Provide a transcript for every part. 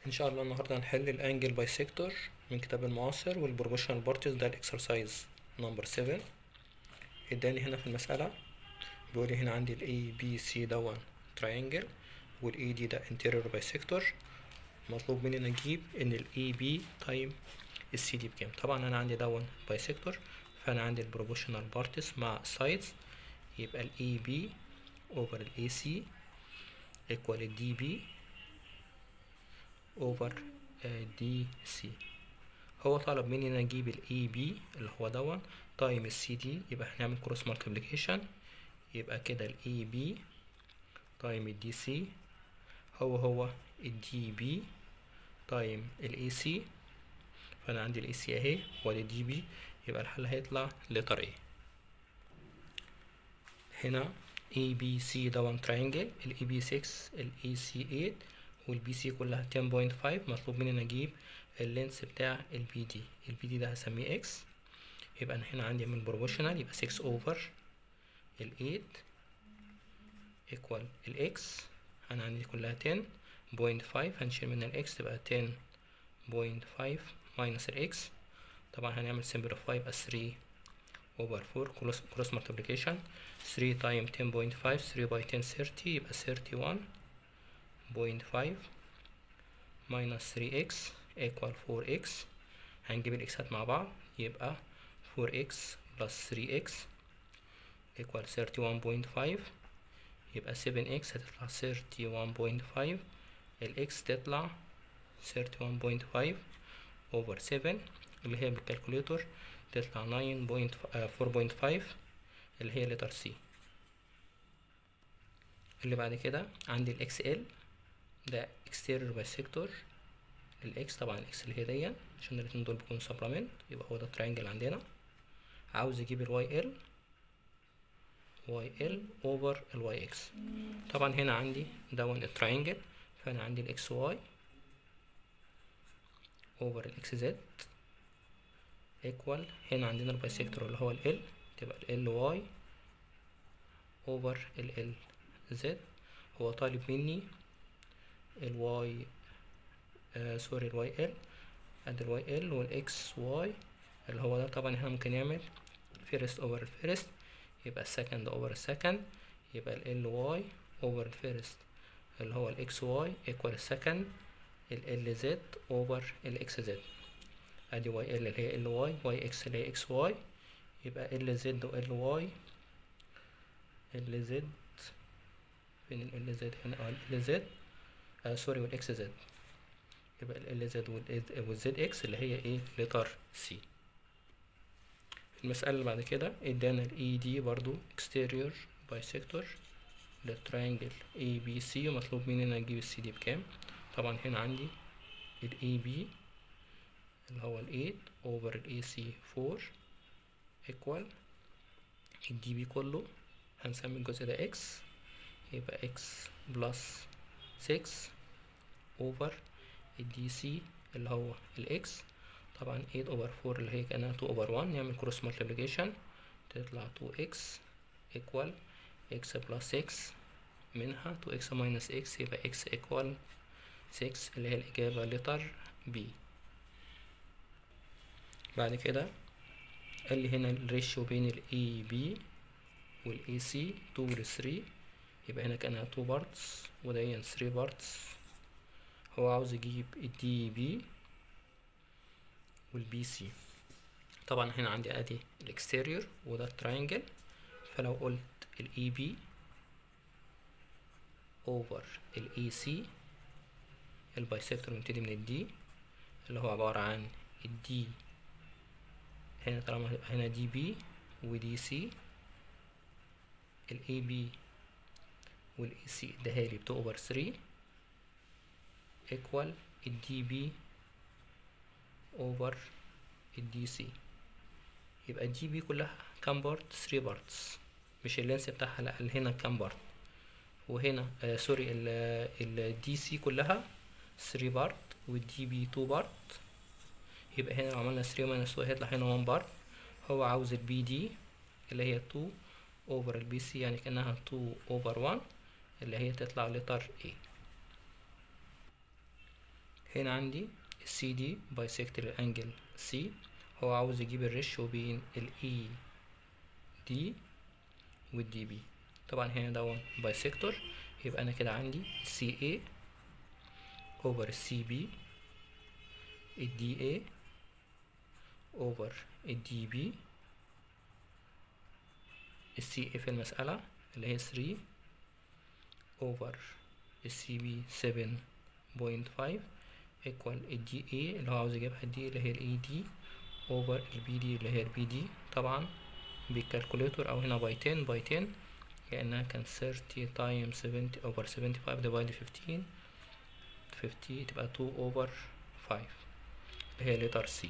ان شاء الله النهارده هنحل الانجل بايسيكتور من كتاب المعاصر والبروبوشنال بارتيز ده الاكسرسايز نمبر 7 اداني هنا في المسألة بيقول لي هنا عندي الاي بي سي دون تراينجل والاي دي ده انتيريور بايسيكتور مطلوب مني ان اجيب ان الاي بي تايم السي دي بكام طبعا انا عندي دون بايسيكتور فانا عندي البروبوشنال بارتيز مع سايدز يبقى الاي بي اوفر الاي سي equal الدي بي over دي سي هو طلب مني ان اجيب الاي بي اللي هو دون تايم السي دي يبقى هنعمل كروس مالتيبليكيشن يبقى كده الاي بي تايم الدي سي هو هو الدي بي تايم الاي سي فانا عندي الاي سي اهي وادي الدي بي يبقى الحل هيطلع لتر ايه هنا اي بي سي دون تراينجل الاي بي 6 الاي سي 8 والبي سي كلها 10.5 مطلوب مني ان اجيب اللينس بتاع البي دي البي دي ده هسميه اكس يبقى انا هنا عندي من بروبوشنال يبقى 6 اوفر ال 8 ايكوال الاكس انا عندي كلها 10.5 هنشيل منها الاكس تبقى 10.5 ماينس الاكس طبعا هنعمل simplify يبقى 3 over 4 cross multiplication 3 times 10.5 3 by 10 30 يبقى 31 0.5 minus 3x equal 4x هنجيب الاكسات مع بعض يبقى 4x plus 3x equal 31.5 يبقى 7x هتطلع 31.5 الاكس تطلع 31.5 over 7 اللي هي بالكالكوليتور تطلع 9.4.5 اللي هي لتر سي اللي بعد كده عندي الاكس ال ده exterior bisector للاكس طبعا الاكس اللي هي دي عشان الاتنين دول بيكونوا سبلمنت يبقى هو ده ترينجل عندنا عاوز اجيب الواي ال واي ال اوفر الواي اكس طبعا هنا عندي دون الترينجل فانا عندي الاكس واي اوفر الاكس زد ايكوال هنا عندنا البايسيكتور اللي هو ال تبقى ال واي اوفر ال زد هو طالب مني الواي آه سوري الواي ال ادي الواي ال والاكس واي اللي هو ده طبعا احنا ممكن نعمل فيرست اوفر الفيرست يبقى السكند اوفر السكند يبقى ال واي اوفر الفيرست اللي هو الاكس واي ايكوال السكند ال زد اوفر الاكس زد ادي واي ال اللي هي ال واي واي اكس اللي هي اكس واي يبقى ال زد وال واي ال زد فين ال زد هنا اه ال زد آه سوري والاكس زد يبقى ال زد والزد اكس اللي هي ايه لتر سي المسألة اللي بعد كده ادانا الاي دي برضو exterior bisector للترينجل اي بي سي ومطلوب مني ان اجيب السي دي بكام طبعا هنا عندي الاي بي اللي هو ال 8 over ال AC 4 equal الدي بي كله هنسمي الجزء ده x يبقى x plus 6 over الدي سي اللي هو ال x طبعا 8 over 4 اللي هي كأنها 2 over 1 نعمل cross multiplication تطلع 2x equal x plus 6 منها 2x minus x يبقى x equal 6 اللي هي الإجابة لتر B بعد كده قال لي هنا الريشيو بين ال AB وال AC 2 ل 3 يبقى هنا كأنها 2 بارتس ودي 3 بارتس هو عاوز يجيب ال DB وال BC طبعا هنا عندي ادي الاكستيريور وده التراينجل فلو قلت ال AB over ال AC البايسكتور بيبتدي من الدي اللي هو عبارة عن الدي هنا طالما هنا دي بي ودي سي الاي بي والاي سي اداهالي بتو اوفر ثري ايكوال الدي بي اوفر الدي سي يبقى الدي بي كلها كام بارت ثري بارتس مش اللينس بتاعها لا هنا كام بارت وهنا آه سوري الدي سي كلها 3 بارت والدي بي 2 بارت يبقى هنا لو عملنا 3 ماينس 2 هيطلع هنا 1 بارت هو عاوز البي دي اللي هي 2 اوفر البي سي يعني كأنها 2 اوفر 1 اللي هي تطلع لتر A هنا عندي السي دي بايسكت الانجل سي هو عاوز يجيب الريشيو بين الاي دي والدي بي طبعا هنا ده بايسكتور يبقى انا كده عندي سي اي اوفر السي بي الدي اي اوفر الدي بي السي اي في المسألة اللي هي 3 اوفر السي بي 7.5 ايكوال الدي اي اللي هو عاوز يجيبها الدي اللي هي الاي دي اوفر البي دي اللي هي البي دي طبعا بالكالكوليتور او هنا باي 10 باي 10 لانها كان 30 تايم 70 اوفر 75 ديفايد 15 50 تبقى 2 اوفر 5 اللي هي لتر سي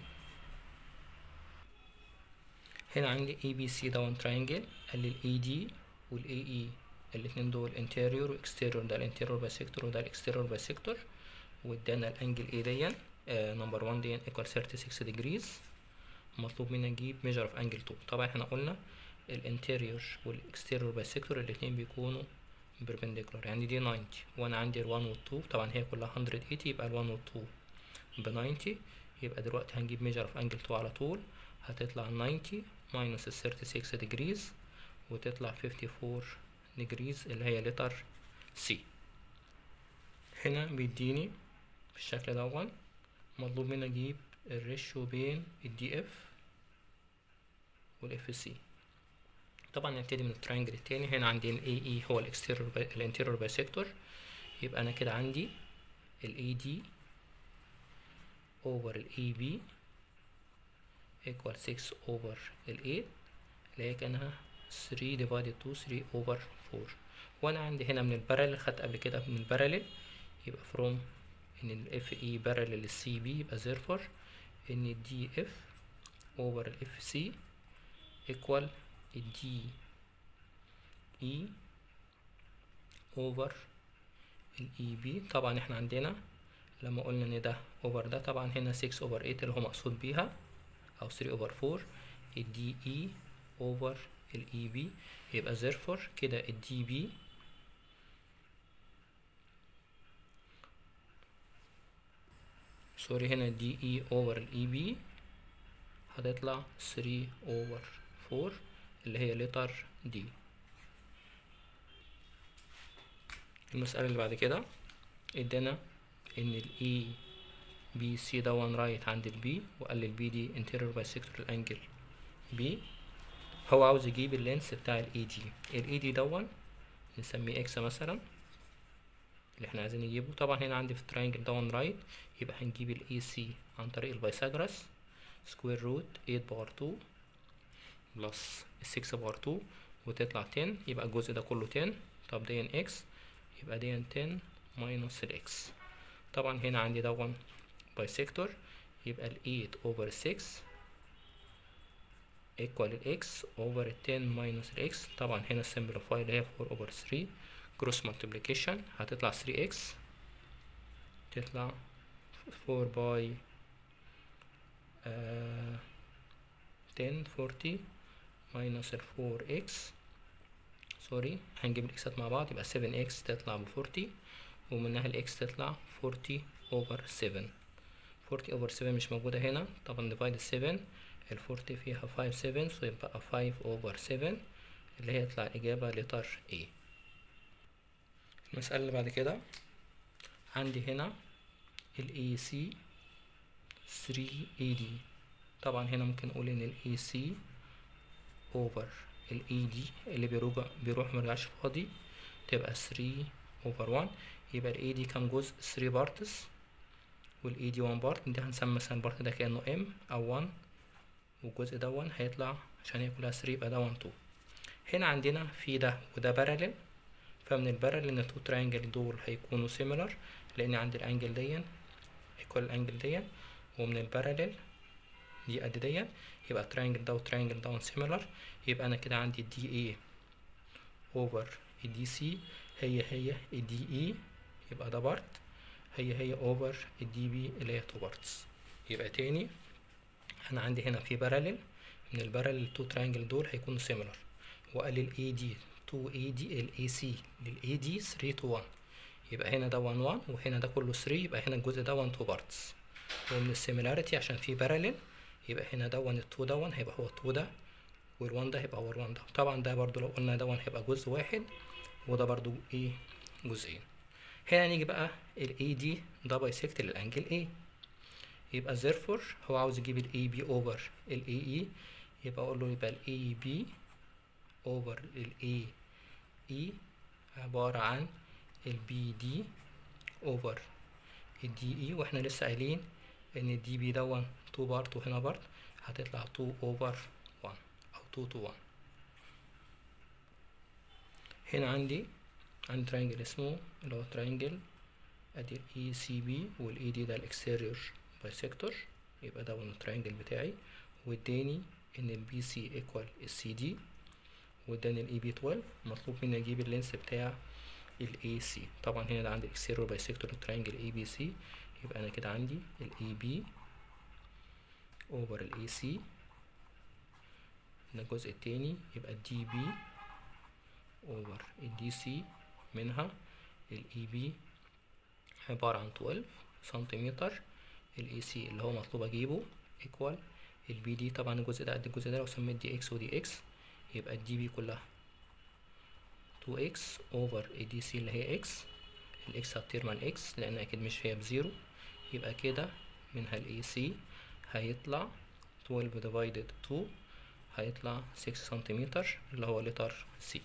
هنا عندي اي بي سي داون تراينجل قال لي الاي دي والاي اي الاتنين دول انتيريور واكستيريور ده الانتيريور بايسيكتور وده الاكستيريور بايسيكتور وادانا الانجل اي دي نمبر 1 دي ايكوال 36 ديجريز مطلوب مني اجيب ميجر اوف انجل 2 طبعا احنا قلنا الانتيريور والاكستيريور بايسيكتور الاتنين بيكونوا بيربنديكولار يعني دي 90 وانا عندي ال 1 وال 2 طبعا هي كلها 180 يبقى ال 1 وال 2 ب 90 يبقى دلوقتي هنجيب ميجر اوف انجل 2 على طول هتطلع 90 ماينس ال 36 ديجريز وتطلع 54 ديجريز اللي هي لتر سي هنا بيديني بالشكل دون مطلوب مني اجيب الريشيو بين الدي اف والاف سي طبعا نبتدي من التراينجل التاني هنا عندي ال اي هو الاكستيريور الانتيريور بايسيكتور يبقى انا كده عندي ال اي دي over ال اي بي equal 6 over ال 8 اللي هي كانها 3 divided 2 3 over 4 وانا عندي هنا من الباراليل خدت قبل كده من الباراليل يبقى from ان ال اف اي باراليل للسي بي يبقى therefore ان الدي اف over ال اف سي equal الدي اي over الاي بي طبعا احنا عندنا لما قلنا ان ده over ده طبعا هنا 6 over 8 اللي هو مقصود بيها او 3 over 4 الدي اي over الاي بي يبقى therefore كده الدي بي سوري هنا الدي اي over الاي بي هتطلع 3 over 4 اللي هي لتر دي المسألة اللي بعد كده ادانا ان الاي بي سي ده وان رايت عند البي وقال لي البي دي انتيريور بايسيكتور انجل بي هو عاوز يجيب اللينس بتاع الاي دي الاي دي دون نسميه اكس مثلا اللي احنا عايزين نجيبه طبعا هنا عندي في التراينجل دون رايت يبقى هنجيب الاي سي عن طريق البايثاغورس سكوير روت 8 باور 2 بلس 6 باور 2 وتطلع 10 يبقى الجزء ده كله 10 طب دي اكس يبقى دي 10 ماينس الاكس طبعا هنا عندي دون بايسيكتور يبقى ال 8 over 6 equal ال x over ال 10 minus ال x طبعا هنا simplify اللي هي 4 over 3 cross multiplication هتطلع 3x تطلع 4 by uh, 10 40 minus ال 4x سوري هنجيب الاكسات مع بعض يبقى 7x تطلع ب 40 ومنها الاكس تطلع 40 over 7 40 over 7 مش موجودة هنا طبعا divide 7 ال 40 فيها 5 7 فيبقى 5 over 7 اللي هي يطلع الإجابة لتر A المسألة اللي بعد كده عندي هنا ال AC 3 AD طبعا هنا ممكن أقول إن ال AC over ال AD اللي بيروح بيروح مرجعش فاضي تبقى 3 over 1 يبقى ال AD كام جزء 3 بارتس والاي دي 1 بارت دي هنسمي مثلا البارت ده كأنه ام او 1 والجزء ده 1 هيطلع عشان هي كلها 3 يبقى ده 1 2 هنا عندنا في ده وده باراليل فمن الباراليل ان التو تراينجل دول هيكونوا سيميلر لان عندي الانجل دي ايكوال الانجل دي ومن الباراليل دي قد دي يبقى التراينجل ده والتراينجل ده سيميلر يبقى انا كده عندي الدي اي اوفر الدي سي هي هي الدي اي يبقى ده بارت هي هي اوفر الدي بي اللي هي تو بارتس يبقى تاني انا عندي هنا في باراليل من الباراليل التو تراينجل دول هيكونوا سيميلر وقال الاي دي 2 اي دي الاي سي للاي دي 3 تو 1 يبقى هنا ده 1 1 وهنا ده كله 3 يبقى هنا الجزء ده 1 2 بارتس ومن السيميلاريتي عشان في باراليل يبقى هنا ده 1 2 ده 1 هيبقى هو 2 ده وال1 ده هيبقى هو ال1 ده طبعا ده برضو لو قلنا ده 1 هيبقى جزء واحد وده برضو ايه جزئين هنا نيجي بقى ال AD ده بايسكت للانجل A يبقى therefore هو عاوز يجيب ال AB over ال AE يبقى اقول له يبقى ال AB over ال AE عبارة عن ال BD over ال DE واحنا لسه قايلين ان ال DB دون 2 بارت وهنا بارت هتطلع 2 over 1 او 2 to 1 هنا عندي عندي ترينجل اسمه اللي هو ترينجل ادي الاي سي بي والاي دي ده الاكستيريور بايسكتور يبقى ده هو الترينجل بتاعي واداني ان البي سي ايكوال السي دي واداني الاي بي 12 مطلوب مني اجيب اللينس بتاع الاي سي طبعا هنا ده عندي الاكستيريور بايسكتور ترينجل اي بي سي يبقى انا كده عندي الاي بي اوفر الاي سي الجزء التاني يبقى الدي بي اوفر الدي سي منها الاي بي عبارة عن 12 سنتيمتر الاي سي اللي هو مطلوب اجيبه ايكوال البي دي طبعا الجزء ده قد الجزء ده لو سميت دي اكس ودي اكس يبقى الدي بي كلها 2 اكس اوفر الدي سي اللي هي اكس الاكس هتطير مع الاكس لان اكيد مش هي بزيرو يبقى كده منها الاي سي هيطلع 12 ديفايدد 2 هيطلع 6 سنتيمتر اللي هو لتر سي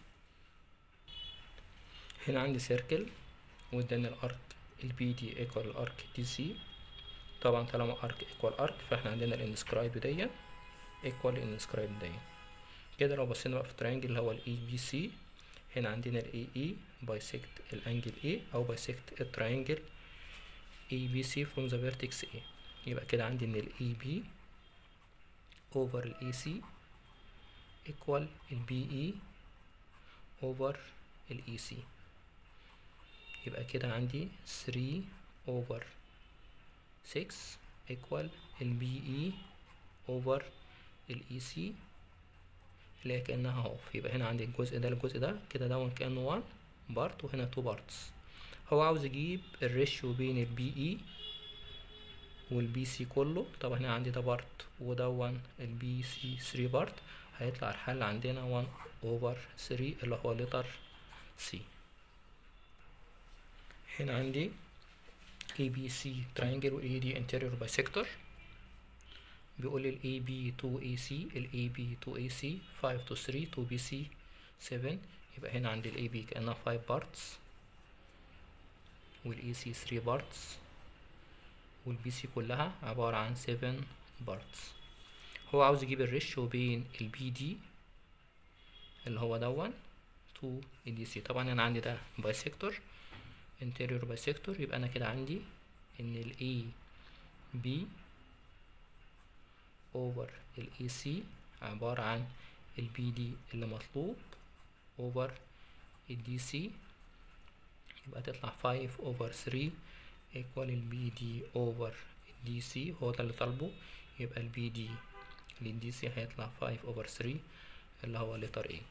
هنا عندي سيركل واداني الارك البي دي ايكوال الارك دي سي طبعا طالما ارك ايكوال ارك فاحنا عندنا الانسكرايب دي ايكوال الانسكرايب دي كده لو بصينا بقى في الترينجل اللي هو الاي بي سي هنا عندنا الاي اي بايسكت الانجل اي او بايسكت الترينجل اي بي سي فروم ذا فيرتكس اي يبقى كده عندي ان الاي بي اوفر الاي سي ايكوال البي اي اوفر الاي سي يبقى كده عندي 3 over 6 equal ال BE over ال EC اللي هي كأنها هاف يبقى هنا عندي الجزء ده الجزء ده كده ده كأنه 1 بارت وهنا 2 بارتس هو عاوز يجيب الريشيو بين ال BE وال BC كله طبعا هنا عندي ده بارت وده 1 ال BC 3 بارت هيطلع الحل عندنا 1 over 3 اللي هو لتر C هنا عندي ABC triangle وال AD interior bisector بيقول ال AB 2AC ال AB 2AC 5 to 3 2BC 7 يبقى هنا عندي ال AB كأنها 5 parts وال AC 3 parts وال BC كلها عبارة عن 7 parts هو عاوز يجيب الريشيو بين ال BD اللي هو دون to ال DC طبعا أنا عندي ده bisector interior bisector يبقى انا كده عندي ان ال A B over ال AC عبارة عن ال BD اللي مطلوب over ال DC يبقى تطلع 5 over 3 equal ال BD over ال DC هو ده اللي طالبه يبقى ال BD لل DC هيطلع 5 over 3 اللي هو letter A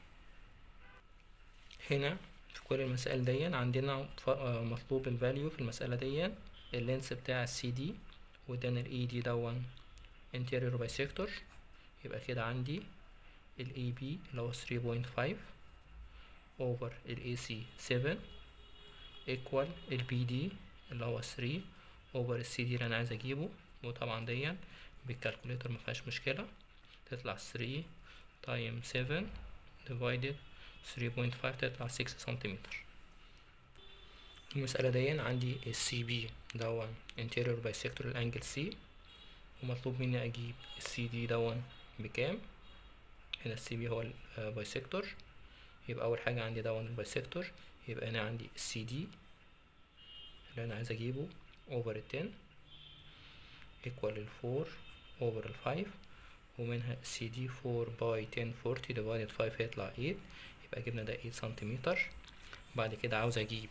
هنا في كل المسائل دي عندنا مطلوب الفاليو في المسألة دي اللينس بتاع السي دي وادانا الاي دي دون interior bisector يبقى كده عندي الاي بي اللي هو 3.5 over الاي سي 7 equal البي دي اللي هو 3 over السي دي اللي انا عايز اجيبه وطبعا دي بالكالكوليتر مفيهاش مشكلة تطلع 3 times 7 divided 3.5 تطلع 6 سنتيمتر المسألة دي عندي السي بي دون interior bisector الانجل سي ومطلوب مني اجيب السي دي دون بكام هنا السي بي هو البايسكتور يبقى اول حاجة عندي دون البايسكتور يبقى انا عندي السي دي اللي انا عايز اجيبه over ال 10 equal ال 4 over ال 5 ومنها سي دي 4 باي 10 40 divided 5 هيطلع 8 يبقى جبنا ده 8 سنتيمتر بعد كده عاوز اجيب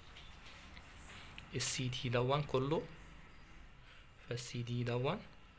السي دي دون كله فالسي دي دون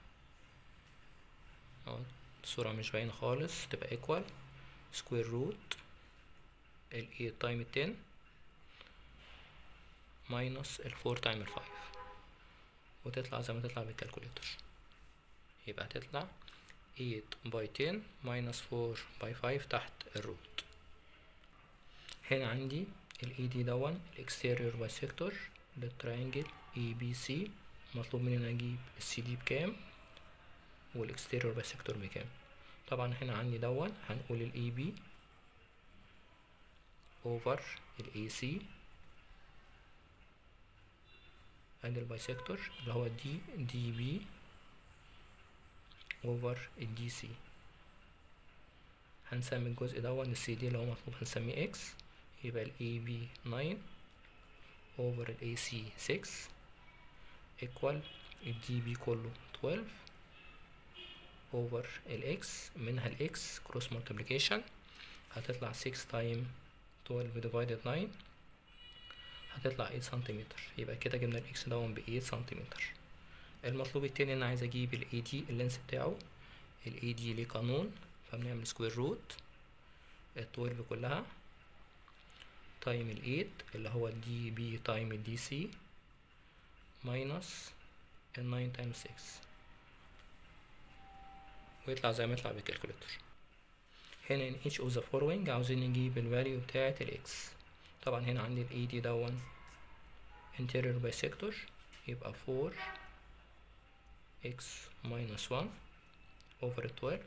اهو الصورة مش باينة خالص تبقى ايكوال سكوير روت ال 8 تايم 10 ماينس الفور تايم الفايف وتطلع زي ما تطلع بالكالكوليتر يبقى تطلع 8 باي 10 ماينس 4 باي 5 تحت الروت هنا عندي ال ED دون الاكستيريور بايسيكتور للترينجل ABC مطلوب مني اجيب ال CD بكام والاكستيريور بايسيكتور بكام طبعا هنا عندي دون هنقول ال EB over ال AC ادي البايسيكتور اللي هو دي دي بي over الدي سي هنسمي الجزء دون السي دي اللي هو مطلوب هنسميه اكس يبقى ال اي بي 9 over ال اي سي 6 equal الدي بي كله 12 over الاكس منها الاكس cross multiplication هتطلع 6 time 12 divided 9 هتطلع 8 سنتيمتر يبقى كده جبنا الاكس دون ب 8 سنتيمتر المطلوب التاني ان عايز اجيب الاي دي اللينس بتاعه الاي دي ليه قانون فبنعمل سكوير روت ال 12 كلها تايم ال 8 اللي هو الدي بي تايم الدي سي ماينس ال 9 تايم 6 ويطلع زي ما يطلع بالكالكوليتر هنا in each of the following عاوزين نجيب الفاليو بتاعة الاكس طبعا هنا عندي الاي دي دون interior bisector يبقى 4 x minus 1 over 12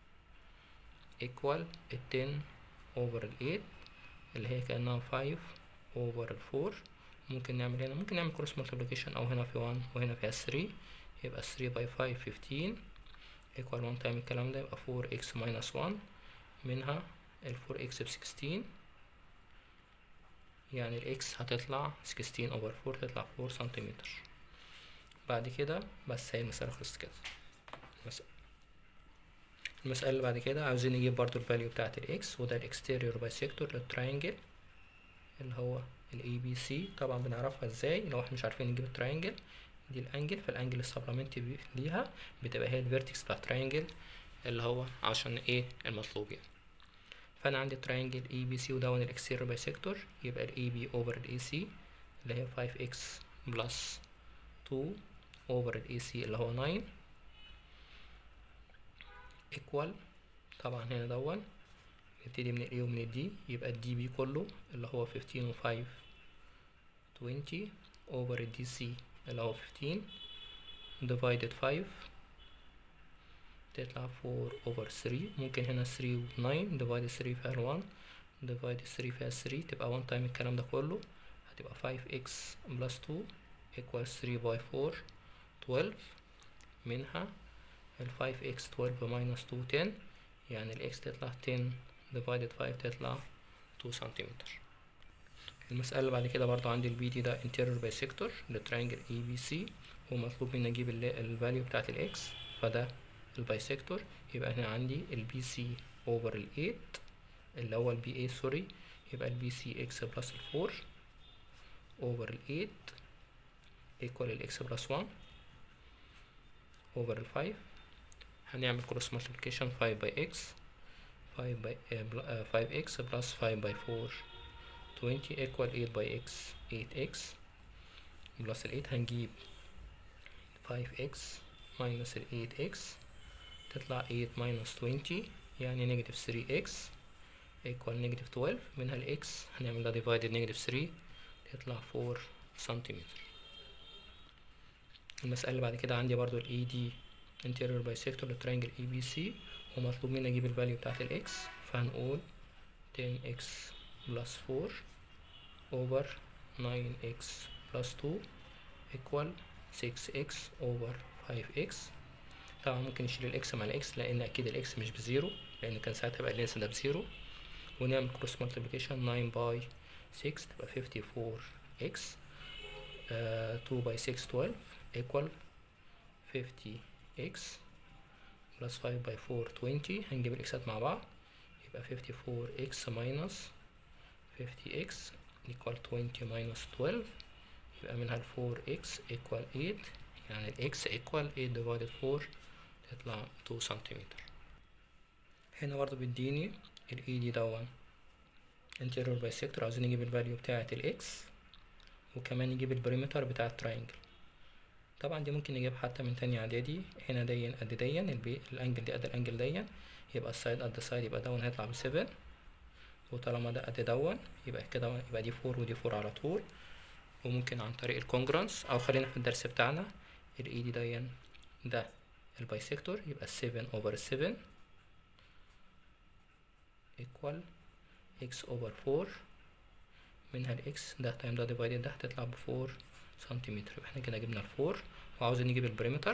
equal 10 over 8 اللي هي كأنها 5 over 4 ممكن نعمل هنا ممكن نعمل cross multiplication أو هنا في 1 وهنا فيها 3 يبقى 3 by 5 15 equal 1 time الكلام ده يبقى 4x minus 1 منها ال 4x ب 16 يعني الاكس هتطلع 16 over 4 تطلع 4 سنتيمتر بعد كده بس هي المسألة خلصت كده المسألة المسألة اللي بعد كده عاوزين نجيب برضو الفاليو بتاعت الاكس وده الاكستيريور بايسيكتور للتراينجل اللي هو الاي بي سي طبعا بنعرفها ازاي لو احنا مش عارفين نجيب التراينجل دي الانجل فالانجل السبلمنتي ليها بتبقى هي الفيرتكس بتاع التراينجل اللي هو عشان ايه المطلوب يعني فانا عندي تراينجل اي بي سي ودون الاكستيريور بايسيكتور يبقى الاي بي اوفر الاي سي اللي هي 5 اكس بلس 2 over ال AC اللي هو 9 equal طبعا هنا دون نبتدي من ال A ومن ال D يبقى ال DB كله اللي هو 15 و 5 20 over ال DC اللي هو 15 divided 5 تطلع 4 over 3 ممكن هنا 3 و 9 divided 3 فيها 1 divided 3 فيها 3 تبقى 1 time الكلام ده كله هتبقى 5x plus 2 equals 3 by 4 12 منها ال 5x 12 minus 2 10 يعني ال x تطلع 10 divided 5 تطلع 2 سنتيمتر المسألة اللي بعد كده برضو عندي البي دي ده interior bisector للترينجل اي بي سي ومطلوب مني اجيب الفاليو بتاعت الاكس فده البايسيكتور يبقى هنا عندي البي سي اوفر ال 8 اللي هو البي اي سوري يبقى البي سي اكس بلس ال 4 اوفر ال 8 equal الاكس بلس 1 over ال 5 هنعمل cross multiplication 5 by x 5 by uh, 5x plus 5 by 4 20 equal 8 by x 8x plus ال 8 هنجيب 5x minus ال 8x تطلع 8 minus 20 يعني negative 3x equal negative 12 منها ال x هنعمل ده divided negative 3 تطلع 4 سنتيمتر المسألة اللي بعد كده عندي برضو ال ED interior bisector للترينجل ABC ومطلوب مني اجيب الفاليو بتاعت ال x فهنقول 10x plus 4 over 9x plus 2 equal 6x over 5x طبعا ممكن نشيل الاكس مع الاكس لان اكيد الاكس مش بزيرو لان كان ساعتها يبقى اللينس ده بزيرو ونعمل كروس مالتيبليكيشن 9 باي 6 تبقى 54x uh, 2 باي 6 12 equal 50x plus 5 by 4 20 هنجيب الاكسات مع بعض يبقى 54x minus 50x equal 20 minus 12 يبقى منها ال 4x equal 8 يعني ال x equal 8 divided 4 تطلع 2 سنتيمتر هنا برضه بيديني ال ED دون interior bisector عاوزين نجيب الفاليو بتاعة ال x وكمان نجيب البريمتر بتاع التراينجل طبعا دي ممكن نجيب حتى من تانية اعدادي هنا دين قد دين البي الانجل دي قد الانجل دين يبقى السايد قد السايد يبقى دون هيطلع بسفن وطالما ده قد دون يبقى كده يبقى دي فور ودي فور على طول وممكن عن طريق الكونجرانس او خلينا في الدرس بتاعنا الاي دي دين ده البايسيكتور يبقى 7 اوفر 7 equal x over 4 منها الاكس ده تايم ده ديفايدد ده هتطلع بفور سنتيمتر يبقى احنا كده جبنا الفور وعاوزين نجيب البريمتر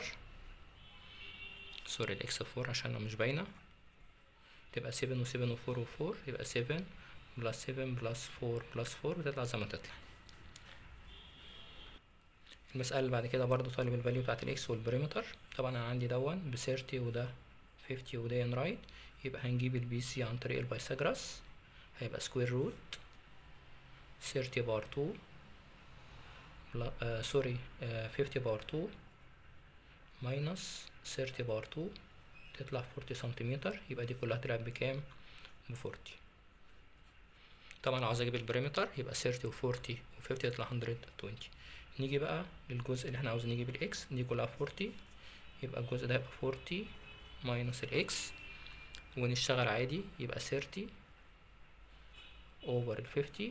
سوري الاكس فور عشان لو مش باينه تبقى 7 و7 و4 و4 يبقى 7 بلس 7 بلس 4 بلس 4 بتطلع زي ما تطلع المسألة اللي بعد كده برضو طالب الفاليو بتاعت الاكس والبريمتر طبعا انا عندي دون ب 30 وده 50 وده ان رايت يبقى هنجيب البي سي عن طريق البايثاغورس هيبقى سكوير روت 30 بار 2 بلا آه سوري آه 50 بار 2 ماينس 30 بار 2 تطلع 40 سنتيمتر يبقى دي كلها طلعت بكام ب 40 طبعا عاوز اجيب البريمتر يبقى 30 و 40 و 50 يطلع 120 نيجي بقى للجزء اللي احنا عاوزين نجيب الاكس دي كلها 40 يبقى الجزء ده يبقى 40 ماينس الاكس ونشتغل عادي يبقى 30 over ال 50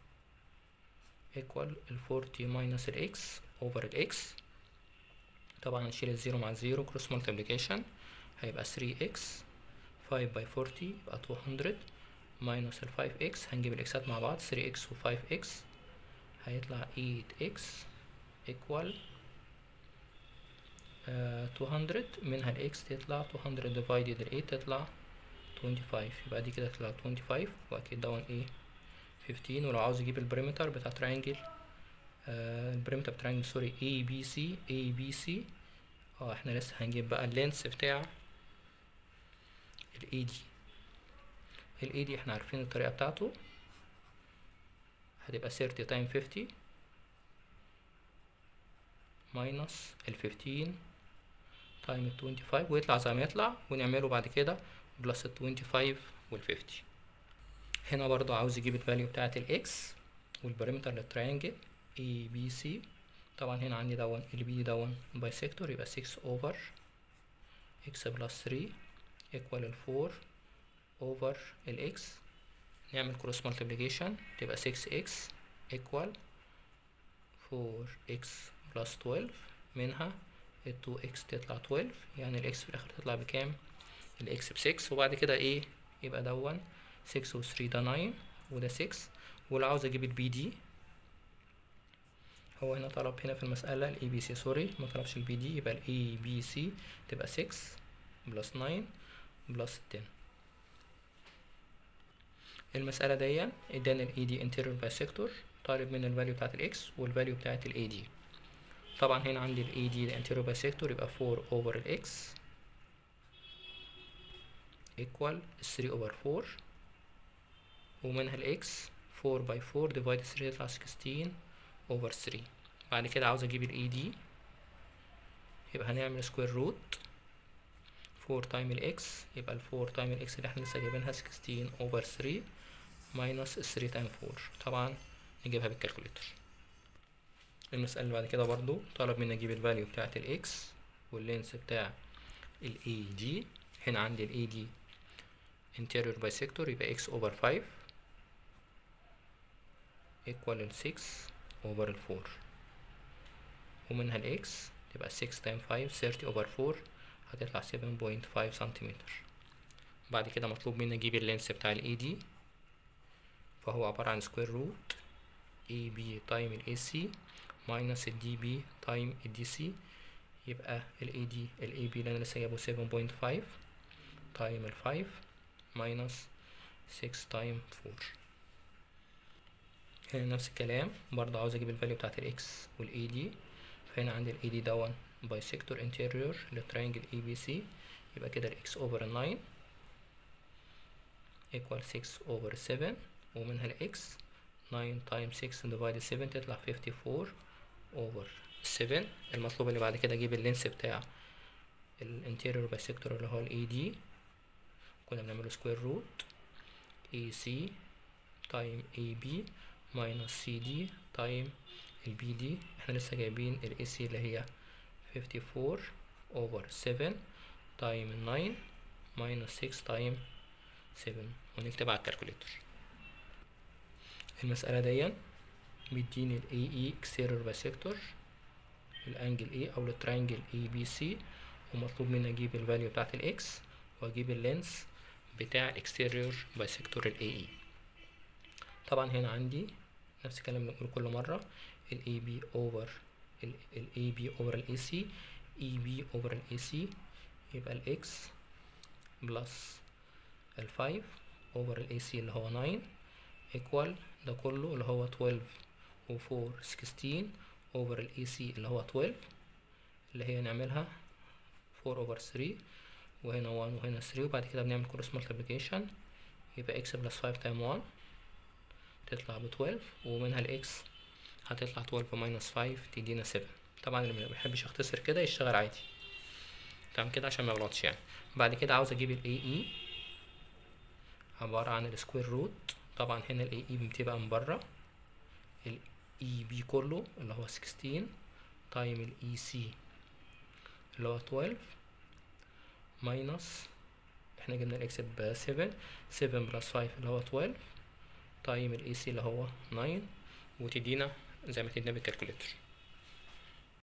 equal ال 40 minus ال x over ال x طبعا نشيل الزيرو مع الزيرو cross multiplication هيبقى 3x 5 by 40 يبقى 200 minus ال 5x هنجيب الاكسات مع بعض 3x و 5x هيطلع 8x equal uh, 200 منها ال x تطلع 200 divided ال 8 تطلع 25 يبقى دي كده تطلع 25 واكيد دون ايه 15 ولو عاوز اجيب البريمتر بتاع ترينجل آه البريمتر بتاع ترينجل سوري اي بي سي اي بي سي اه احنا لسه هنجيب بقى اللينس بتاع الاي دي الاي دي احنا عارفين الطريقه بتاعته هتبقى 30 تايم 50 ماينس ال 15 تايم ال 25 ويطلع زي ما يطلع ونعمله بعد كده بلس ال 25 وال 50 هنا برضو عاوز اجيب الفاليو بتاعت الاكس والبريمتر للتريانجل اي بي سي طبعا هنا عندي دون ال بي دون باي سيكتور يبقى 6 اوفر اكس بلس 3 ايكوال ال 4 اوفر الاكس نعمل كروس مالتيبليكيشن تبقى 6x equal 4x plus 12 منها ال 2x تطلع 12 يعني الاكس في الاخر تطلع بكام الاكس ب 6 وبعد كده ايه يبقى دون 6 و 3 ده 9 وده 6 ولو عاوز اجيب البي دي هو هنا طلب هنا في المسألة الاي بي سي سوري ما طلبش البي دي يبقى الاي بي سي تبقى 6 بلس 9 بلس 10 المسألة دي ادانا الاي دي انتيريور بايسيكتور طالب من الفاليو بتاعت الاكس والفاليو بتاعت الاي دي طبعا هنا عندي الاي دي الانتيريور بايسيكتور يبقى 4 اوفر الاكس equal 3 over 4 ومنها الاكس 4 by 4 divide 3 يطلع 16 over 3 بعد كده عاوز اجيب الاي دي يبقى هنعمل سكوير روت 4 تايم الاكس يبقى ال 4 تايم الاكس اللي احنا لسه جايبينها 16 over 3 minus 3 تايم 4 طبعا نجيبها بالكالكوليتر المسألة اللي بعد كده برضو طلب مني اجيب الفاليو بتاعت الاكس واللينس بتاع الاي دي هنا عندي الاي دي interior bisector يبقى x over 5 equal ال 6 over ال 4 ومنها ال x تبقى 6 times 5 30 over 4 هتطلع 7.5 سنتيمتر بعد كده مطلوب مني اجيب اللينس بتاع الاي دي فهو عبارة عن سكوير روت اي بي تايم الاي سي ماينس الدي بي تايم الدي سي يبقى الاي دي الاي بي اللي انا لسه جايبه 7.5 تايم ال 5 ماينس 6 تايم 4 هنا نفس الكلام برضه عاوز اجيب الفاليو بتاعت الاكس والاي دي فهنا عندي الاي دي دون بايسيكتور انتيريور للترينجل اي بي سي يبقى كده الاكس اوفر 9 equal 6 over 7 ومنها الاكس 9 times 6 divided 7 تطلع 54 over 7 المطلوب اللي بعد كده اجيب اللينس بتاع الانتيريور بايسيكتور اللي هو الاي دي كنا بنعمله سكوير روت اي سي تايم اي بي ماينس سي دي تايم البي دي احنا لسه جايبين الاي سي اللي هي 54 over 7 تايم 9 minus 6 تايم 7 ونكتب على الكالكوليتر المسألة دي بيديني ال AE exterior bisector الانجل A او الترينجل ABC ومطلوب مني اجيب الفاليو بتاعت الاكس واجيب اللينس بتاع الاكستيريور بايسكتور ال AE طبعا هنا عندي نفس الكلام اللي بنقوله كل مرة ال AB over ال ال AB over ال AC EB over ال AC يبقى ال X بلس ال 5 over ال AC اللي هو 9 equal ده كله اللي هو 12 و 4 16 over ال AC اللي هو 12 اللي هي نعملها 4 over 3 وهنا 1 وهنا 3 وبعد كده بنعمل كروس multiplication يبقى x بلس 5 تايم 1 تطلع ب 12 ومنها ال x هتطلع 12 ماينس 5 تدينا 7 طبعا اللي ما بيحبش يختصر كده يشتغل عادي تمام كده عشان ما يغلطش يعني بعد كده عاوز اجيب ال AE عبارة عن السكوير روت طبعا هنا ال AE بتبقى من بره ال EB كله اللي هو 16 تايم ال EC اللي هو 12 ماينس احنا جبنا الاكس ب 7 7 بلس 5 اللي هو 12 تايم الاي سي اللي هو 9 وتدينا زي ما تدينا بالكالكوليتر